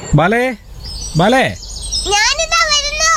ബാലേ ബാലേ ഞാനിതാ വരുന്നു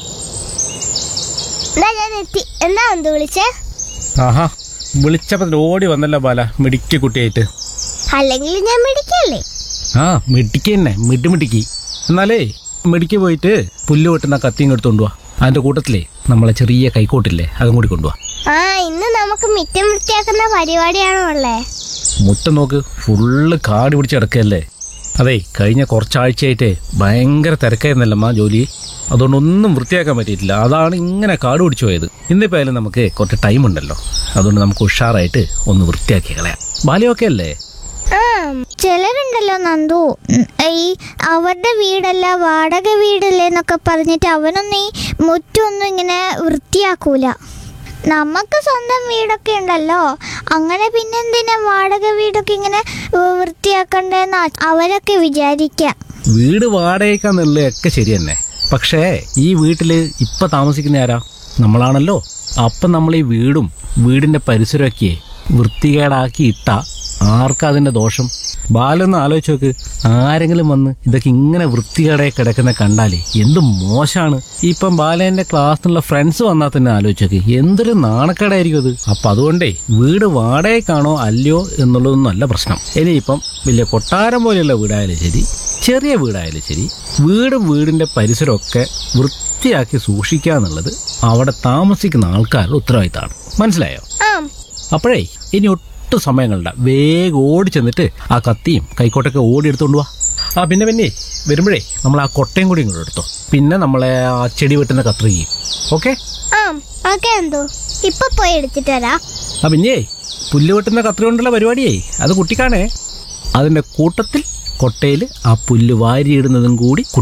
ദാ ഞാൻ എത്തി എന്താ എന്ത് വിളിച്ചേ ആഹാ വിളിച്ചപ്പോൾ ഓടി വന്നല്ലോ ബാല മിടിക്ക് കുട്ടിയായിട്ട് അല്ലെങ്കിൽ ഞാൻ പിടിക്കല്ലേ ആ മിടിക്ക് തന്നെ മിടുമിടിക്ക് എന്നാലേ മിടിക്ക് പോയിട്ട് പുല്ല് വെട്ടുന്ന കത്തിയും എടുത്തോണ്ട് പോവാ അതിന്റെ കൂട്ടത്തിലേ നമ്മളെ ചെറിയ കൈക്കോട്ടില്ലേ അതും കൂടി കൊണ്ടുപോവാ ആ ഇന്ന് നമുക്ക് മിറ്റം വൃത്തിയാക്കുന്ന പരിപാടിയാണോ ഉള്ളേ മുറ്റം നോക്ക് ഫുള്ള് കാട് പിടിച്ച് കിടക്കല്ലേ അതെ കഴിഞ്ഞ കുറച്ചാഴ്ചയായിട്ട് ഭയങ്കര തിരക്കായിരുന്നല്ലമ്മ ജോലി അതുകൊണ്ട് ഒന്നും വൃത്തിയാക്കാൻ പറ്റിയിട്ടില്ല അതാണ് ഇങ്ങനെ കാട് പിടിച്ചു പോയത് ഇന്നിപ്പോ ആയാലും നമുക്ക് കുറച്ച് ടൈം ഉണ്ടല്ലോ അതുകൊണ്ട് നമുക്ക് ഉഷാറായിട്ട് ഒന്ന് വൃത്തിയാക്കി കളയാം ബാലിയൊക്കെ അല്ലേ ആ ചിലരുണ്ടല്ലോ നന്ദു ഉം, ഈ അവരുടെ വീടല്ല വാടക വീടല്ലേ എന്നൊക്കെ പറഞ്ഞിട്ട് അവനൊന്നും ഈ മുറ്റൊന്നും ഇങ്ങനെ വൃത്തിയാക്കൂല നമുക്ക് സ്വന്തം വീടൊക്കെ ഉണ്ടല്ലോ അങ്ങനെ പിന്നെന്തിനാ വാടക വീടൊക്കെ ഇങ്ങനെ ഏഹ്, വൃത്തിയാക്കണ്ടേന്ന് അവരൊക്കെ വിചാരിക്കുക വീട് വാടകയ്ക്കാന്നുള്ളതൊക്കെ ശരി തന്നെ പക്ഷേ ഈ വീട്ടില് ഇപ്പൊ താമസിക്കുന്ന ആരാ നമ്മളാണല്ലോ അപ്പം നമ്മൾ ഈ വീടും വീടിന്റെ പരിസരമൊക്കെ വൃത്തികേടാക്കി ഇട്ട ആർക്കാ അതിന്റെ ദോഷം ബാലൊന്ന് ആലോചിച്ച് നോക്ക് ആരെങ്കിലും വന്ന് ഇതൊക്കെ ഇങ്ങനെ വൃത്തികേടായി കിടക്കുന്ന കണ്ടാലേ എന്ത് മോശാണ് ഇപ്പം ബാലേന്റെ ക്ലാസ്സിലുള്ള ഫ്രണ്ട്സ് വന്നാൽ തന്നെ ആലോചിച്ച് നോക്ക് എന്തൊരു നാണക്കേടായിരിക്കും അത് അപ്പൊ അതുകൊണ്ടേ വീട് വാടകയ്ക്കാണോ അല്ലയോ എന്നുള്ളതൊന്നും അല്ല പ്രശ്നം ഇനിയിപ്പം വലിയ കൊട്ടാരം പോലെയുള്ള വീടായാലും ശരി ചെറിയ വീടായാലും ശരി വീടും വീടിന്റെ പരിസരമൊക്കെ വൃത്തിയാക്കി സൂക്ഷിക്കുക എന്നുള്ളത് അവിടെ താമസിക്കുന്ന ആൾക്കാരുടെ ഉത്തരവാദിത്തമാണ് മനസ്സിലായോ ആ അപ്പോഴേ ഇനി ഒട്ടും സമയം കണ്ട വേഗം ഓടി ചെന്നിട്ട് ആ കത്തിയും കൈക്കോട്ടൊക്കെ ഓടി എടുത്തോണ്ട് വാ ആ പിന്നെ പിന്നെ വരുമ്പോഴേ നമ്മൾ ആ കൊട്ടയും കൂടി ഇങ്ങോട്ട് എടുത്തോ പിന്നെ നമ്മളെ ആ ചെടി വെട്ടുന്ന കത്രികയും ഓക്കെ ആ ഓക്കെ എന്തോ ഇപ്പൊ പോയി എടുത്തിട്ട് വരാം ആ പിന്നെ പുല്ല് വെട്ടുന്ന കത്രി കൊണ്ടുള്ള പരിപാടിയേ അത് കുട്ടിക്കാണേ അതിന്റെ കൂട്ടത്തിൽ കൊട്ടയിൽ ആ പുല്ല് വാരിയിടുന്നതും കൂടി